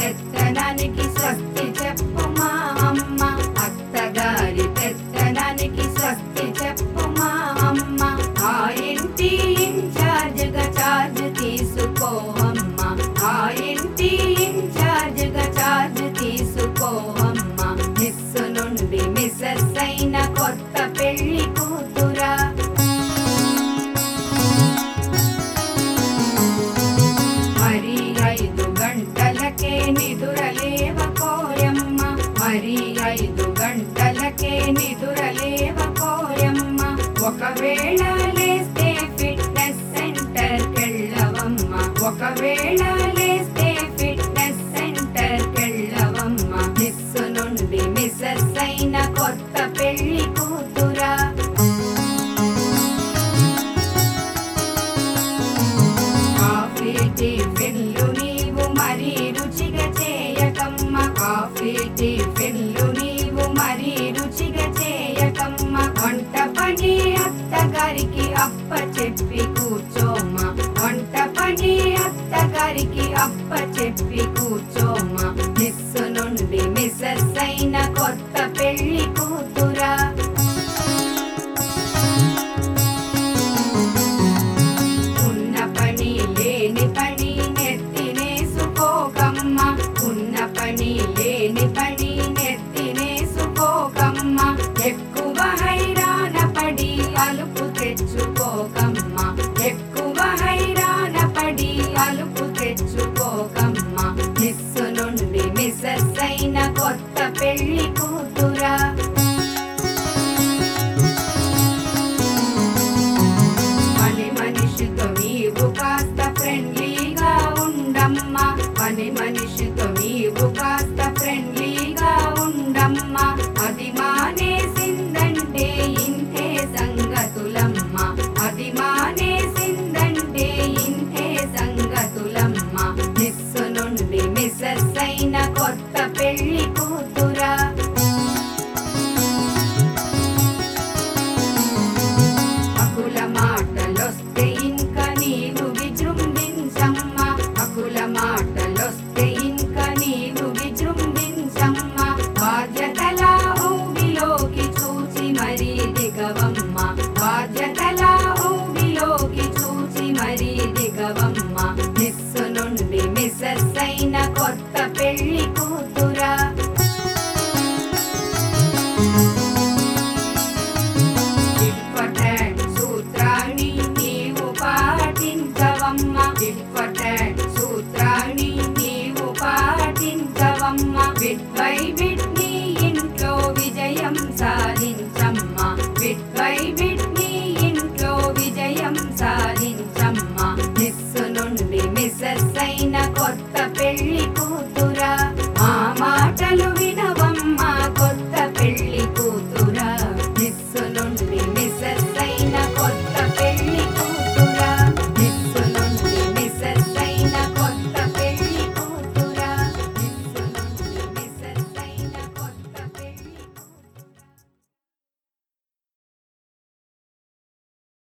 పెత్తనానికి స్వస్తి చెప్పు మా అమ్మ అత్తగారి పెత్తనానికి స్వస్తి చెప్పు మా అమ్మ ఆ ఇంటి ఇన్ఛార్జ్గా చార్జ్ తీసుకో అమ్మ ఆ ఇంటి ఇన్ఛార్జ్గా చార్జ్ తీసుకో అమ్మ మిస్ నుండి మిస్సెస్ అయిన కొత్త పెళ్లి కూతురా మరి ఐదు గంటలకే నిదురలేవ కోయమ్మ మరి ఐదు గంటలకే నిదురలేవ కోయమ్మ ఒకవేళ లేస్తే ఫిట్నెస్ సెంటర్ కెళ్ళవమ్మ ఒకవేళ లేస్తే ఫిట్నెస్ సెంటర్ కెళ్ళవమ్మ మిస్ నుండి మిస్సెస్ అయిన కొత్త పెళ్లి కూతురా కాఫీ టిఫిన్లు నీవు మరీ రుచిగా చేయకమ్మ కాఫీ టిఫిన్లు నీవు మరీ రుచిగా చేయకమ్మ వంట పని అత్తగారికి అప్ప చెప్పి కూర్చోమ్మ వంట పని అత్తగారికి అప్ప చెప్పి కూర్చోమ్మ మిస్ నుండి మిస్సెస్ అయిన కొత్త పెళ్లి కూతురా ఉన్న పని లేని పని నెత్తినేసుకోకమ్మ ఉన్న పని లేని పని నెత్తినేసుకోకమ్మ ఎక్కువ హైరాణ పడి అలుపు తెచ్చుకోకమ్మ ఎక్కువ హైరాణ పడి అలుపు తెచ్చుకోకమ్మ మిస్ నుండి మిస్సెస్ అయిన కొత్త పెళ్లి కూతురా పని మనిషితో నీవు కాస్త ఫ్రెండ్లీగా ఉండమ్మా పని మనిషితో నీవు కాస్త ఫ్రెండ్లీగా ఉండమ్మా అది మానేసిందంటే ఇంతే సంగతులమ్మ అది మానేసిందంటే ఇంతే సంగతులమ్మ మిస్ నుండి మిస్సెస్ అయిన కొత్త పెళ్లి కూతురా అకుల మాటలొస్తే ఇంకా నీవు విజృంభించమ్మ అకుల మాటలొస్తే ఇంకా నీవు విజృంభించమ్మ బాధ్యతల ఊబిలోకి చూచి మరీ దిగవమ్మ బాధ్యతల ఊబిలోకి చూచి మరీ దిగవమ్మ మిస్ నుండి మిస్సెస్ అయిన కొత్త పెళ్లి కూతురా ఇప్పటాన్ సూత్రాన్ని నీవు పాటించవమ్మ ఇప్పటాన్ సూత్రాన్ని నీవు పాటించవమ్మ బిట్ బై బిట్ నీ ఇంట్లో విజయం సాధించమ్మ బిట్ బై బిట్ నీ ఇంట్లో విజయం సాధించమ్మ మిస్ నుండి మిస్సెస్ అయిన కొత్త పెళ్లి కూతురు